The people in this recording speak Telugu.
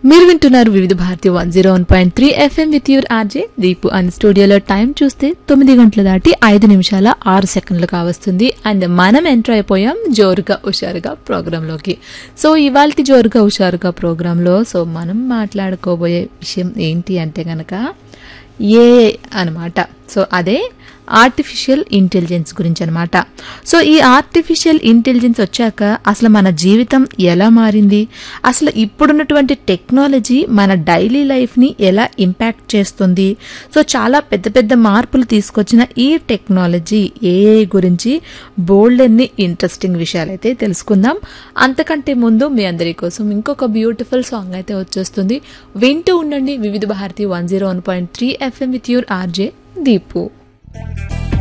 మీరు వింటున్నారు Vividh Bharati one zero one point three FM with your RJ Deepu and స్టూడియోలో టైం చూస్తే తొమ్మిది గంటల దాటి ఐదు నిమిషాల ఆరు సెకండ్లు కావస్తుంది అండ్ మనం ఎంటర్ అయిపోయాం జోరుగా హుషారుగా ప్రోగ్రాంలోకి సో ఇవాళ జోరుగా హుషారుగా ప్రోగ్రాంలో సో మనం మాట్లాడుకోబోయే విషయం ఏంటి అంటే గనక ఏ అనమాట సో అదే ఆర్టిఫిషియల్ ఇంటెలిజెన్స్ గురించి అనమాట సో ఈ ఆర్టిఫిషియల్ ఇంటెలిజెన్స్ వచ్చాక అసలు మన జీవితం ఎలా మారింది అసలు ఇప్పుడున్నటువంటి టెక్నాలజీ మన డైలీ లైఫ్ని ఎలా ఇంపాక్ట్ చేస్తుంది సో చాలా పెద్ద పెద్ద మార్పులు తీసుకొచ్చిన ఈ టెక్నాలజీ ఏఐ గురించి బోల్డ్ అన్ని ఇంట్రెస్టింగ్ విషయాలు అయితే తెలుసుకుందాం అంతకంటే ముందు మీ అందరి కోసం ఇంకొక బ్యూటిఫుల్ సాంగ్ అయితే వచ్చేస్తుంది వింటూ ఉండండి Vividh Bharati one zero one point three FM with your RJ Deepu